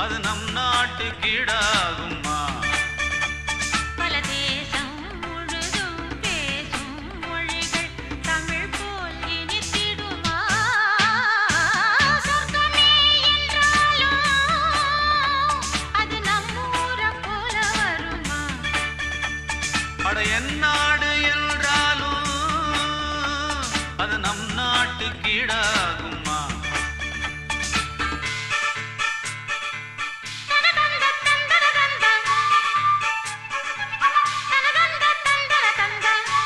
அது நம் நாட்டு கீடாகுமா பல தேசம் முழுதும் பேசும் மொழிகள் தமிழ் போல் இனித்திடுமா சொர்க்கமே என்றாலும் அது நம்மூரைப் போல வருமா அட என் நாடு என்றாலும் அது நம் நாட்டு கீடாகுமா தனதந்த தந்தர தந்த தனதந்த தந்தர தந்த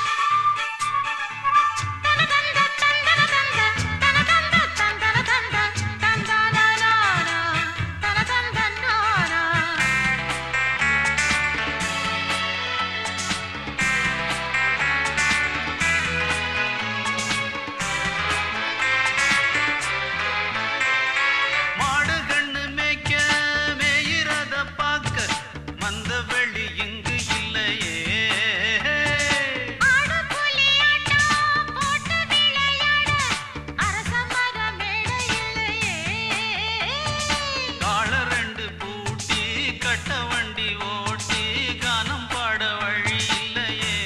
தனதந்த தந்தர தந்த தனதந்த தந்தர தந்த தந்தனானா தனதந்தனானா மாடு கண்ணு மேய்க்க மேயிறத பார்க்க மந்த வெளி இங்கு இல்லையே ஆடு புலி ஆட்டம் போட்டு விளையாட அரச மர மேடை இல்லையே கால ரெண்டு பூட்டி கட்ட வண்டி ஓட்டி கானம் பாட வழி இல்லையே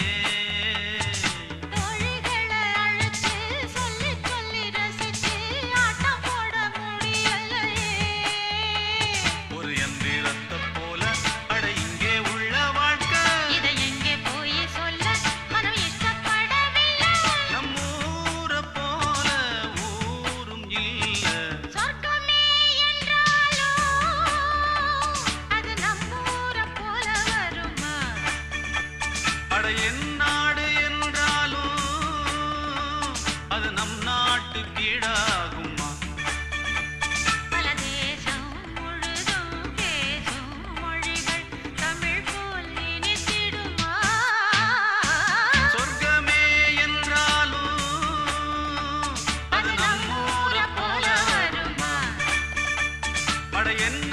தோழிகளை அழைச்சு சொல்லி சொல்லி ரசிச்சு ஆட்டம் போட முடியலையே ஒரு எந்திரத்தை போல அட இங்கே உள்ள வாழ்க்கை இதை எங்கே போய் சொல்ல மனம் இஷ்டப்படவில்லை நம்மூரை போல ஊரும் இல்ல சொர்க்கமே என்றாலும் அது நம்மூரைப் போல வருமா அட என் நாடு என்றாலும் அது நம் நாட்டு கீழாகுமா பல தேசம் முழுதும் பேசும் மொழிகள் தமிழ் போல் இனித்திடுமா சொர்க்கமே என்றாலும் அது அது நம்மூரை நம்மூரைப் போல போல வருமா அட என்